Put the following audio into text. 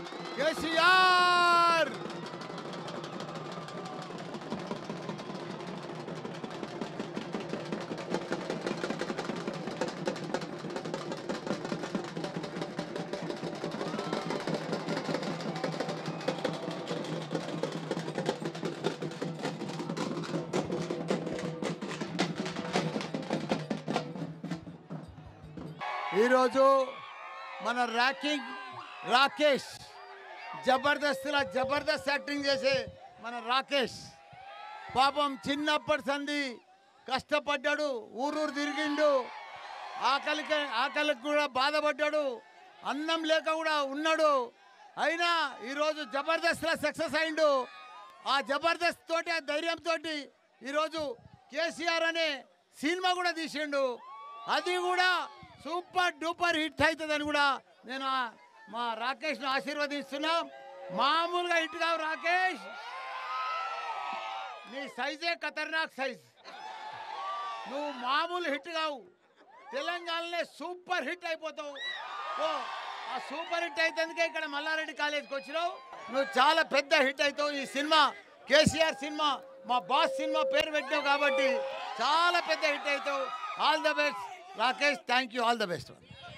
కేసీఆర్ ఈరోజు మన ర్యాకింగ్ రాకేష్ జబర్దస్త్లా జబర్దస్త్ యాక్టింగ్ చేసే మన రాకేష్ పాపం చిన్నప్పటి సంది కష్టపడ్డాడు ఊరూరు తిరిగిండు ఆకలికి ఆకలికి కూడా బాధపడ్డాడు అన్నం లేక కూడా ఉన్నాడు అయినా ఈరోజు జబర్దస్త్లో సక్సెస్ అయిండు ఆ జబర్దస్త్ తోటి ఆ ధైర్యంతో ఈరోజు కేసీఆర్ అనే సినిమా కూడా తీసిండు అది కూడా సూపర్ డూపర్ హిట్ అవుతుందని కూడా నేను ఆ- మా రాకేష్ను ఆశీర్వదిస్తున్నా మామూలుగా హిట్ కావు రాకేష్ నీ సైజే ఖతర్నాక్ సైజ్ నువ్వు మామూలు హిట్ కావు తెలంగాణలో సూపర్ హిట్ అయిపోతావు ఓ ఆ సూపర్ హిట్ అయితేందుకే ఇక్కడ మల్లారెడ్డి కాలేజ్కి వచ్చినావు నువ్వు చాలా పెద్ద హిట్ అవుతావు ఈ సినిమా కేసీఆర్ సినిమా మా బాస్ సినిమా పేరు పెట్టినావు కాబట్టి చాలా పెద్ద హిట్ అవుతావు all the best Rakesh thank you all the best